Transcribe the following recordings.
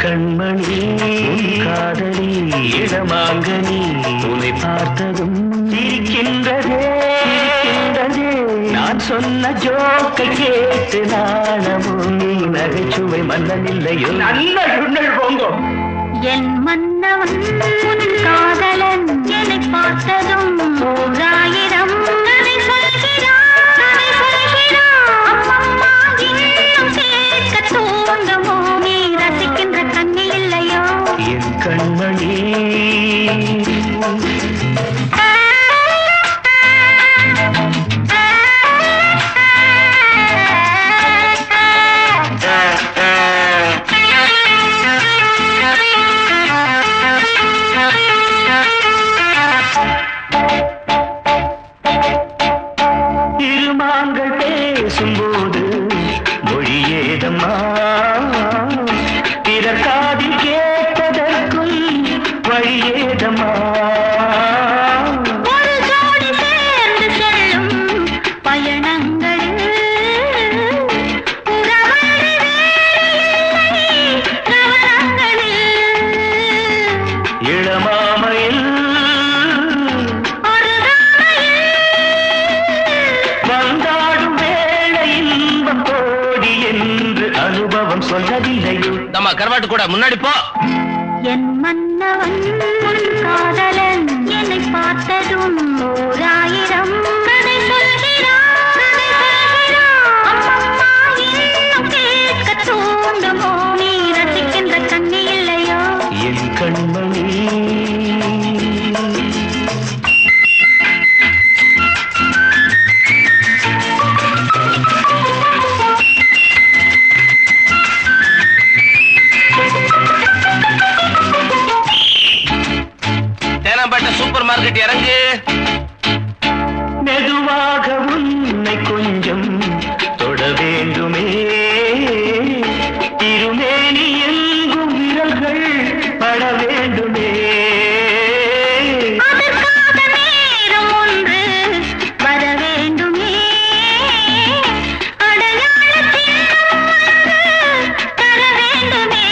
கண்மணி உன் காதலி இடமாங்கனி உன்னை பார்த்ததும் இருக்கின்றதே இருக்கின்றதே நான் சொன்ன ஜோக்கை கேட்டு நாணமும் நீ நகைச்சுவை மன்னனில்லையோ நல்ல சுண்ணல் போங்கோ என் மன்னவன் உன் காதலன் என்னை பார்த்ததும் ஓராயிரம் கதை சொல்கிறான் கதை சொல்கிறான் அம்மம்மா இன்னும் கேட்க தூங்கமோ நீ ரசிக்கின்ற கண்ணி இல்லையோ என் கண்மணி திருமாங்கள் பேசும்போது மொழி ஏதம்மா பிறர் காதில் கேட்பதற்கும் வழி ஏதம்மா ஒரு ஜோடி சேர்ந்து செல்லும் பயணங்களில் உறவழி வேறில்லை கவனங்களில் இளமாமையில் ஒரு ராமையில் வந்தாடும் வேளை இன்பம் கோடி என்று அனுபவம் சொல்லவில்லையோ நம்ம கருவாட்டு கூட முன்னாடி போ என் மன்னவன் உன் காதலன் என்னை பார்த்ததும் ஓராயிரம் கதை சொல்கிறான் கதை சொல்கிறான் அம்மம்மா இன்னும் கேட்க தூண்டுமோ நீ ரசிக்கின்ற கண்ணி இல்லையோ என் கண்மணி தேனாம்பேட்டை சூப்பர் மார்க்கெட் இறங்கு மெதுவாக உன்னை கொஞ்சம் தொட வேண்டுமே திருமேனி எங்கும் விரல்கள் பட வேண்டுமே அதற்காக நேரம் ஒன்று வர வேண்டுமே அடையாள சின்னம் ஒன்று தர வேண்டுமே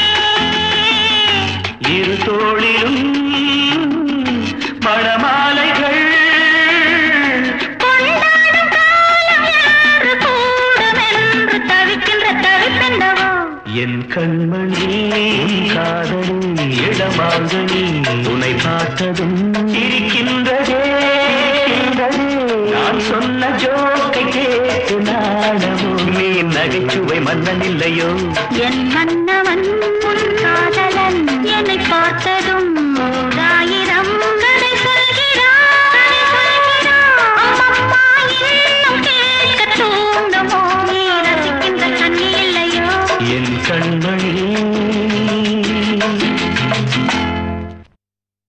இரு தோளிலும் மணமாலைகள் கொண்டாடும் காலம் என்று கூடுமென்று தவிக்கின்ற தவிப்பென்னவோ என் கண்மணி உன் காதலி இடமாங்கனி உன்னை பார்த்ததும் இருக்கின்றதே இருக்கின்றதே. நான் சொன்ன ஜோக்கை கேட்டு நாடமும் நீ நகைச்சுவை மன்னன் இல்லையோ என் மன்னவன் உன் காதலன் என்னை பார்த்தது